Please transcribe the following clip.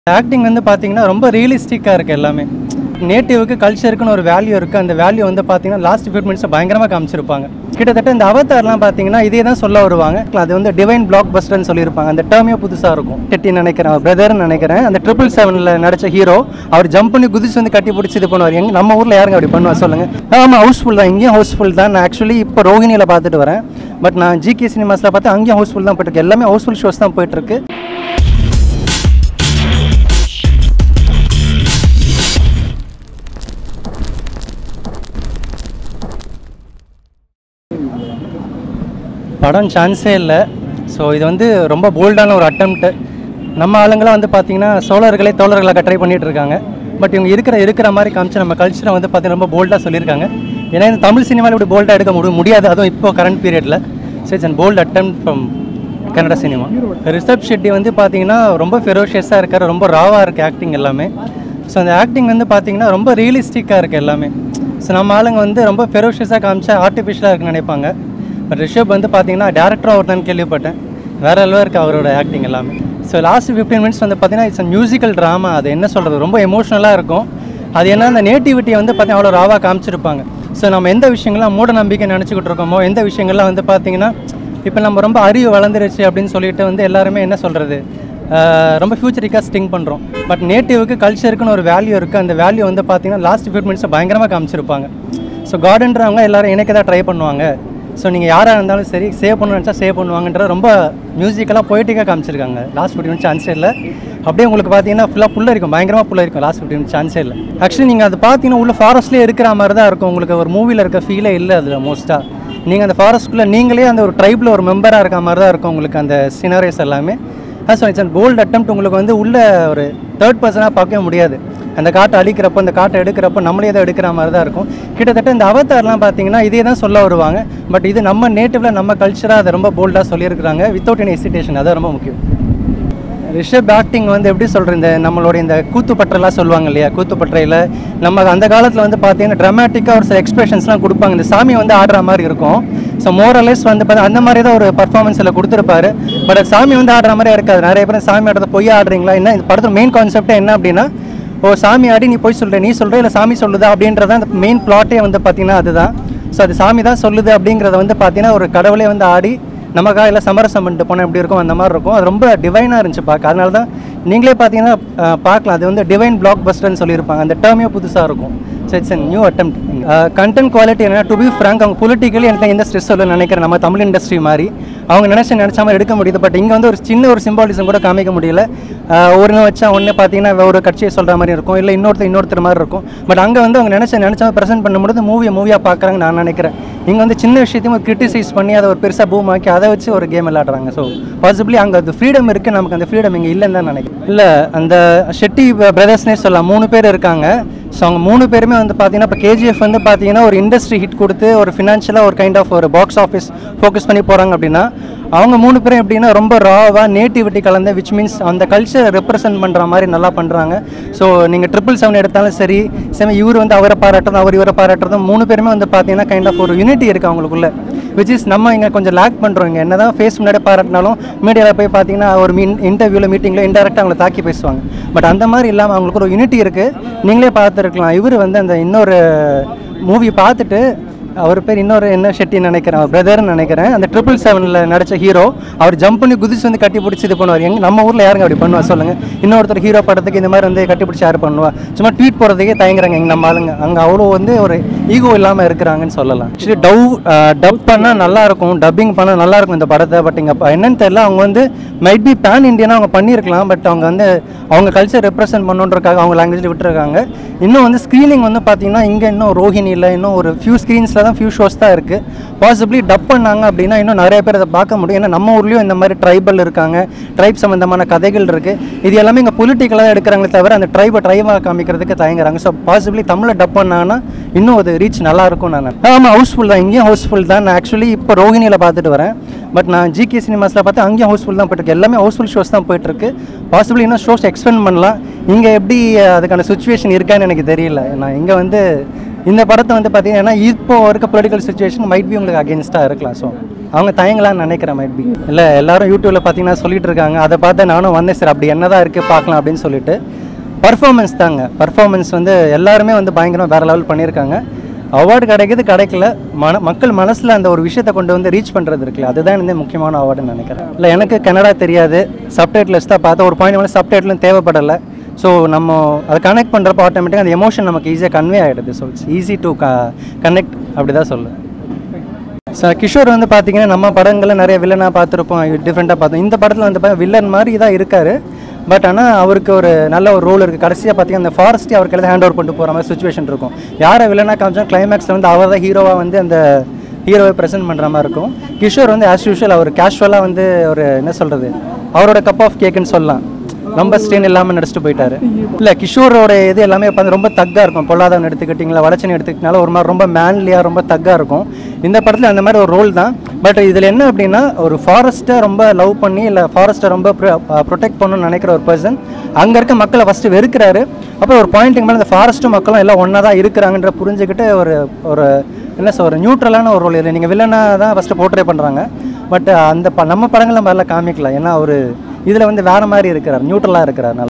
acting வந்து பார்த்தீங்கன்னா ரொம்ப ரியலிஸ்டிக்காக இருக்குது எல்லாமே நேட்டிவ்க்கு கல்ச்சருக்குன்னு ஒரு வேல்யூ இருக்குது அந்த வேல்யூ வந்து பார்த்தீங்கன்னா லாஸ்ட் ஃபிஃப்ட் மினிட்ஸை பயங்கரமாக காமிச்சிருப்பாங்க கிட்டத்தட்ட இந்த அவதார்லாம் பார்த்தீங்கன்னா இதே தான் சொல்ல வருவாங்க அது வந்து டிவைன் பிளாக் பஸ்டர்னு சொல்லியிருப்பாங்க அந்த டேர்மே புதுசாக இருக்கும் டெட்டி நினைக்கிறேன் பிரதர்னு நினைக்கிறேன் அந்த ட்ரிபிள் செவனில் நடிச்ச ஹீரோ அவர் ஜம்ப் பண்ணி குதிச்சு வந்து கட்டி பிடிச்சி இது பண்ணுவார் எங்க நம்ம ஊரில் யாருங்க அப்படி பண்ணுவா சொல்லுங்க ஆமாம் ஹவுஸ்ஃபுல் தான் இங்கேயும் ஹவுஸ்ஃபுல் தான் நான் ஆக்சுவலி இப்போ ரோஹிணியில் பார்த்துட்டு வரேன் பட் நான் ஜிகே சினிமாஸில் பார்த்து அங்கேயும் ஹவுஸ்ஃபுல் தான் போயிட்டுருக்கு எல்லாமே ஹவுஸ்ஃபுல் ஷோஸ் தான் போயிட்டுருக்கு படம் சான்ஸே இல்லை ஸோ இது வந்து ரொம்ப போல்டான ஒரு அட்டம்ப்ட்டு நம்ம ஆளுங்களாம் வந்து பார்த்தீங்கன்னா சோழர்களே தோழர்களாக ட்ரை பண்ணிட்டு இருக்காங்க பட் இவங்க இருக்கிற இருக்கிற மாதிரி காமிச்சு நம்ம கல்ச்சரை வந்து பார்த்தீங்கன்னா ரொம்ப போல்டாக சொல்லியிருக்காங்க ஏன்னா இந்த தமிழ் சினிமாவில் இப்படி போல்டாக எடுக்க முடி முடியாது அதுவும் இப்போ கரண்ட் பீரியடில் so it's and bold attempt from Kannada cinema Rishab Shetty வந்து பார்த்தீங்கன்னா ரொம்ப ஃபெரோஷியஸாக இருக்கார் ரொம்ப ராவாக இருக்குது ஆக்டிங் எல்லாமே ஸோ அந்த ஆக்டிங் வந்து பார்த்தீங்கன்னா ரொம்ப ரியலிஸ்டிக்காக இருக்குது எல்லாமே ஸோ நம்ம ஆளுங்க வந்து ரொம்ப ஃபெரோஷியஸாக காமிச்சா ஆர்டிஃபிஷியலாக இருக்குன்னு நினைப்பாங்க பட் ரிஷப் வந்து பார்த்தீங்கன்னா டேரக்டராக ஒருத்தன் கேள்விப்பட்டேன் வேற அளவாக இருக்குது அவரோட ஆக்டிங் எல்லாமே ஸோ லாஸ்ட் ஃபிஃப்டீன் மினிட்ஸ் வந்து பார்த்தீங்கன்னா இட்ஸ் மியூசிக்கல் ட்ராமா அது என்ன சொல்கிறது ரொம்ப எமோஷ்னலாக இருக்கும் அது என்ன அந்த நேட்டிவிட்டியை வந்து பார்த்தீங்கன்னா அவ்வளோ ராவாக காமிச்சிருப்பாங்க ஸோ நம்ம எந்த விஷயங்கள்லாம் மூட நம்பிக்கை நினச்சிக்கிட்டு இருக்கோமோ எந்த விஷயங்கள்லாம் வந்து பார்த்தீங்கன்னா இப்போ நம்ம ரொம்ப அறிவு வளர்ந்துருச்சு அப்படின்னு சொல்லிட்டு வந்து எல்லாருமே என்ன சொல்கிறது ரொம்ப ஃபியூச்சரிக்காக ஸ்டிங் பண்ணுறோம் பட் நேட்டிவ்க்கு கல்ச்சருக்குன்னு ஒரு வேல்யூ இருக்குது அந்த வேல்யூ வந்து பார்த்தீங்கன்னா லாஸ்ட் ஃபிஃப்ட் மினிட்ஸை பயங்கரமாக காமிச்சிருப்பாங்க ஸோ கார்டன்றவங்க எல்லாரும் இணைக்க தான் ட்ரை பண்ணுவாங்க ஸோ நீங்கள் யாராக இருந்தாலும் சரி சேவ் பண்ணணும்னு நினச்சா சேவ் பண்ணுவாங்கன்ற ரொம்ப மியூசிக்கலாக பொய்ட்டிக்காக காமிச்சிருக்காங்க லாஸ்ட் ஃபிஃப்டி மினிட்ஸ் சான்ஸே இல்லை அப்படியே உங்களுக்கு பார்த்தீங்கன்னா ஃபுல்லாக புள்ள இருக்கும் பயங்கரமாக புள்ள இருக்கும் லாஸ்ட் ஃபிஃப்டி மினிட்ஸ் சான்ஸே இல்லை ஆக்சுவலி நீங்கள் அது பார்த்தீங்கன்னா உள்ள ஃபாரஸ்ட்லேயே இருக்கிற மாதிரி தான் இருக்கும் உங்களுக்கு ஒரு மூவியில் இருக்க ஃபீலே இல்லை அதில் மோஸ்ட்டாக நீங்கள் அந்த ஃபாரஸ்ட்குள்ளே நீங்களே அந்த ஒரு ட்ரைபில் ஒரு மெம்பராக இருக்க மாதிரி தான் இருக்கும் உங்களுக்கு அந்த சினாரிஸ் எல்லாமே so it's and bold attempt உங்களுக்கு வந்து உள்ள ஒரு தேர்ட் பர்சனாக பார்க்கவே முடியாது அந்த காட்டை அழிக்கிறப்போ அந்த காட்டை எடுக்கிறப்போ நம்மளே தான் எடுக்கிற மாதிரி தான் இருக்கும் கிட்டத்தட்ட இந்த அவதார்லாம் பார்த்தீங்கன்னா இதே தான் சொல்ல வருவாங்க பட் இது நம்ம நேட்டிவில் நம்ம கல்ச்சராக அதை ரொம்ப போல்டாக சொல்லியிருக்கிறாங்க வித்தவுட் எனி எசிட்டேஷன் அதான் ரொம்ப முக்கியம் ரிஷப் ஆக்டிங் வந்து எப்படி சொல்கிற இந்த நம்மளோட இந்த கூத்துப்பற்றெல்லாம் சொல்லுவாங்க இல்லையா கூத்துப்பற்றையில் நம்ம அந்த காலத்தில் வந்து பார்த்தீங்கன்னா ட்ராமேட்டிக்காக ஒரு சில எக்ஸ்பிரஷன்ஸ்லாம் கொடுப்பாங்க இந்த சாமி வந்து ஆடுற மாதிரி இருக்கும் ஸோ மோரலஸ் வந்து பார்த்தா அந்த மாதிரி தான் ஒரு பர்ஃபார்மன்ஸில் கொடுத்துருப்பாரு பட் அது சாமி வந்து ஆடுற மாதிரி இருக்காது நிறைய பேர் சாமி ஆடுறத பொய் ஆடுறீங்களா என்ன இந்த படத்தோட மெயின் கான்செப்டே என்ன அப்படின்னா ஓ சாமி ஆடி நீ போய் சொல்கிற நீ சொல்கிற இல்லை சாமி சொல்லுதா அப்படின்றதான் அந்த மெயின் பிளாட்டே வந்து பார்த்தீங்கன்னா அதுதான் ஸோ அது சாமி தான் சொல்லுது அப்படிங்கிறத வந்து பார்த்தீங்கன்னா ஒரு கடவுளே வந்து ஆடி நமக்காக இல்லை சமரசம் பண்ணிட்டு போனால் எப்படி இருக்கும் அந்த மாதிரி இருக்கும் அது ரொம்ப டிவைனாக இருந்துச்சு பார்க்க அதனால தான் நீங்களே பார்த்தீங்கன்னா அஹ், பார்க்கலாம் அது வந்து டிவைன் பிளாக் பஸ்டர்னு சொல்லியிருப்பாங்க அந்த டேர்மே புதுசாக இருக்கும் so it's new attempt content quality என்ன டு பி ஃப்ராங்க் அவங்க பொலிட்டிக்கலி எனக்கு எந்த ஸ்ட்ரெஸ் சொல்ல நினைக்கிறேன் நம்ம தமிழ் இண்டஸ்ட்ரி மாதிரி அவங்க நினச்சி நினச்ச மாதிரி எடுக்க முடியுது பட் இங்கே வந்து ஒரு சின்ன ஒரு சிம்பாலிசம் கூட காமிக்க முடியல ஒன்று வச்சா ஒன்று பார்த்தீங்கன்னா ஒரு கட்சியை சொல்கிற மாதிரி இருக்கும் இல்லை இன்னொருத்தர் இன்னொருத்தர் மாதிரி இருக்கும் பட் அங்கே வந்து அவங்க நினச்ச நினச்ச மாதிரி ப்ரெசென்ட் பண்ணும்போது மூவியை மூவியாக பார்க்குறாங்க நான் நினைக்கிறேன் இங்கே வந்து சின்ன விஷயத்தையும் ஒரு கிரிட்டிசைஸ் பண்ணி அதை ஒரு பெருசாக பூம் ஆக்கி அதை வச்சு ஒரு கேம் விளையாடுறாங்க ஸோ பாசிபிளி அங்கே அது ஃப்ரீடம் இருக்குது நமக்கு அந்த ஃப்ரீடம் இங்கே இல்லைன்னு தான் நினைக்கிறேன் இல்லை அந்த ஷெட்டி பிரதர்ஸ்னே சொல்லலாம் மூணு பேர் இருக்காங்க ஸோ அவங்க மூணு பேருமே வந்து பார்த்தீங்கன்னா இப்போ கேஜிஎஃப் வந்து பார்த்தீங்கன்னா ஒரு இண்டஸ்ட்ரி ஹிட் கொடுத்து ஒரு ஃபினான்ஷியலாக ஒரு கைண்ட் ஆஃப் ஒரு பாக்ஸ் ஆஃபீஸ் ஃபோக்கஸ் பண்ணி போகிறாங்க அப்படின்னா அவங்க மூணு பேரும் எப்படின்னா ரொம்ப ராவாக நேட்டிவிட்டி கலந்த விச் மீன்ஸ் அந்த கல்ச்சரை ரெப்ரசென்ட் பண்ணுற மாதிரி நல்லா பண்ணுறாங்க ஸோ நீங்கள் ட்ரிபிள் செவன் எடுத்தாலும் சரி சரி இவர் வந்து அவரை பாராட்டுறதும் அவர் இவரை பாராட்டுறதும் மூணு பேருமே வந்து பார்த்தீங்கன்னா கைண்ட் ஆஃப் ஒரு யூனிட்டி இருக்குது அவங்களுக்குள்ள விச் இஸ் நம்ம இங்கே கொஞ்சம் லேக் பண்ணுறோம் இங்கே என்ன தான் ஃபேஸ் முன்னாடி பாராட்டினாலும் மீடியாவில் போய் பார்த்தீங்கன்னா ஒரு மீன் இன்டர்வியூவில் மீட்டிங்கில் இன்டெரக்டாக அவங்களை தாக்கி பேசுவாங்க பட் அந்த மாதிரி இல்லாமல் அவங்களுக்கு ஒரு யூனிட்டி இருக்குது நீங்களே பார்த்துருக்கலாம் இவர் வந்து அந்த இன்னொரு மூவி பார்த்துட்டு அவர் பேர் இன்னொரு என்ன ஷெட்டி நினைக்கிறேன் பிரதர்னு நினைக்கிறேன் அந்த ட்ரிபிள் செவனில் நடிச்ச ஹீரோ அவர் ஜம்ப் பண்ணி குதிச்சு வந்து கட்டி பிடிச்சி இது பண்ணுவார் எங்க நம்ம ஊரில் யாருங்க அப்படி பண்ணுவா சொல்லுங்கள் இன்னொருத்தர் ஹீரோ படத்துக்கு இந்த மாதிரி வந்து கட்டி பிடிச்சி யார் பண்ணுவா சும்மா ட்வீட் போகிறதுக்கே தயங்குறாங்க எங்கள் நம்ம ஆளுங்க அங்கே அவ்வளோ வந்து ஒரு ஈகோ இல்லாமல் இருக்கிறாங்கன்னு சொல்லலாம் ஆக்சுவலி டவ் டப் பண்ணால் நல்லா இருக்கும் டப்பிங் பண்ணால் நல்லா இருக்கும் இந்த படத்தை பட் இங்கே என்னன்னு தெரியல அவங்க வந்து மைட் பி பேன் இண்டியனாக அவங்க பண்ணியிருக்கலாம் பட் அவங்க வந்து அவங்க கல்ச்சர் ரெப்ரசென்ட் பண்ணுன்றக்காக அவங்க லாங்குவேஜில் விட்டுருக்காங்க இன்னும் வந்து ஸ்க்ரீனிங் வந்து பார்த்தீங்கன்னா இங்கே இன்னும் ரோஹிணியில் இன்னும் ஒரு ஃபியூ ஸ்க்ரீன்ஸில் தான் ஃபியூ ஷோஸ் தான் இருக்குது பாசிபிளி டப் பண்ணாங்க அப்படின்னா இன்னும் நிறைய பேர் அதை பார்க்க முடியும் ஏன்னா நம்ம ஊர்லேயும் இந்த மாதிரி ட்ரைபல் இருக்காங்க ட்ரைப் சம்மந்தமான கதைகள் இருக்குது இது எல்லாமே இங்கே பொலிட்டிக்கலாக தான் எடுக்கிறாங்களே தவிர அந்த ட்ரைபை ட்ரைவாக காமிக்கிறதுக்கு தயங்குறாங்க ஸோ பாசிபிளி தமிழில் டப் பண்ணாங்கன்னா இன்னும் அது ரீச் நல்லா இருக்கும் நான் ஆமாம் ஹவுஸ்ஃபுல் தான் இங்கேயும் ஹவுஸ்ஃபுல் தான் நான் ஆக்சுவலி இப்போ ரோஹிணியில் பார்த்துட்டு வரேன் பட் நான் ஜிகே சினிமாஸில் பார்த்து அங்கேயும் ஹவுஸ்ஃபுல் தான் போயிட்டுருக்கு எல்லாமே ஹவுஸ்ஃபுல் ஷோஸ் தான் போயிட்டுருக்கு பாசிபிளி இன்னும் ஷோஸ் எக்ஸ்பெண்ட் பண்ணலாம் இங்கே எப்படி அதுக்கான சுச்சுவேஷன் இருக்கான்னு எனக்கு தெரியல நான் இங்கே வந்து இந்த படத்தை வந்து பார்த்தீங்கன்னா இப்போ இருக்க பொலிட்டிக்கல் சுச்சுவேஷன் மைட் பி உங்களுக்கு அகேன்ஸ்டாக இருக்கலாம் ஸோ அவங்க தயங்கலாம்னு நினைக்கிறேன் மைட் பி இல்லை எல்லாரும் யூடியூப்பில் பார்த்தீங்கன்னா சொல்லிட்டு இருக்காங்க அதை பார்த்து நானும் வந்தேன் சார் அப்படி என்னதான் இருக்குது பார்க்கலாம் அப்படின்னு சொல்லிட்டு பர்ஃபார்மன்ஸ் தாங்க பர்ஃபார்மன்ஸ் வந்து எல்லாருமே வந்து பயங்கரமாக வேறு லெவல் பண்ணியிருக்காங்க அவார்டு கிடைக்குது கிடைக்கல மன மக்கள் மனசில் அந்த ஒரு விஷயத்தை கொண்டு வந்து ரீச் பண்ணுறது இருக்குல்ல அதுதான் வந்து முக்கியமான அவார்டுன்னு நினைக்கிறேன் இல்லை எனக்கு கன்னடா தெரியாது சப்டைட்டில்ஸ் தான் பார்த்தா ஒரு பாயிண்ட் வந்து சப்டைட்டிலும் தேவைப்படலை ஸோ நம்ம அதை கனெக்ட் பண்ணுறப்போ ஆட்டோமேட்டிக்காக அந்த எமோஷன் நமக்கு ஈஸியாக கன்வே ஆகிடுது so it's easy to connect அப்படி தான் சொல்லுவேன் சார் கிஷோர் வந்து பார்த்தீங்கன்னா நம்ம படங்களில் நிறைய வில்லனாக பார்த்துருப்போம் டிஃப்ரெண்ட்டாக பார்த்தோம் இந்த படத்தில் வந்து பார்த்தா வில்லன் மாதிரி தான் இருக்கார் பட் ஆனால் அவருக்கு ஒரு நல்ல ஒரு ரோல் இருக்குது கடைசியாக பார்த்தீங்கன்னா அந்த ஃபாரஸ்ட்டே அவருக்கு எல்லாம் ஹேண்ட் ஓவர் பண்ணிட்டு போகிற மாதிரி சுச்சுவேஷன் இருக்கும் யாரை வில்லனாக காமிச்சா கிளைமேக்ஸில் வந்து அவர் தான் ஹீரோவாக வந்து அந்த ஹீரோவை ப்ரெசென்ட் பண்ணுற மாதிரி இருக்கும் கிஷோர் வந்து ஆஸ் யூஷுவல் அவர் கேஷுவலாக வந்து ஒரு என்ன சொல்கிறது அவரோட கப் ஆஃப் கேக்குன்னு சொல்லலாம் ரொம்ப ஸ்ட்ரெயின் இல்லாமல் நடிச்சிட்டு போயிட்டாரு இல்லை கிஷோரோட இது எல்லாமே பார்த்து ரொம்ப தக்காக இருக்கும் பொல்லாதவன் எடுத்துக்கிட்டிங்களா வடச்சனை எடுத்துக்கிட்டனால ஒரு மாதிரி ரொம்ப மேன்லியாக ரொம்ப தக்காக இருக்கும் இந்த படத்தில் அந்த மாதிரி ஒரு ரோல் தான் பட் இதில் என்ன அப்படின்னா ஒரு ஃபாரஸ்ட்டை ரொம்ப லவ் பண்ணி இல்லை ஃபாரஸ்ட்டை ரொம்ப ப்ரொடெக்ட் பண்ணணும்னு நினைக்கிற ஒரு பர்சன் அங்கே இருக்க மக்களை ஃபஸ்ட்டு வெறுக்கிறாரு அப்புறம் ஒரு பாயிண்ட்டுக்கு மேலே இந்த ஃபாரஸ்ட்டும் மக்களும் எல்லாம் ஒன்றா தான் இருக்கிறாங்கன்ற புரிஞ்சுக்கிட்டு ஒரு ஒரு என்ன சொல்ற நியூட்ரலான ஒரு ரோல் இல்லை நீங்கள் வில்லனாக தான் ஃபஸ்ட்டு போர்ட்ரே பண்ணுறாங்க பட் அந்த ப நம்ம படங்கள் நம்ம எல்லாம் காமிக்கலாம் ஏன்னா ஒரு இதில் வந்து வேறு மாதிரி இருக்கிறார் நியூட்ரலாக இருக்கிறார் நல்லா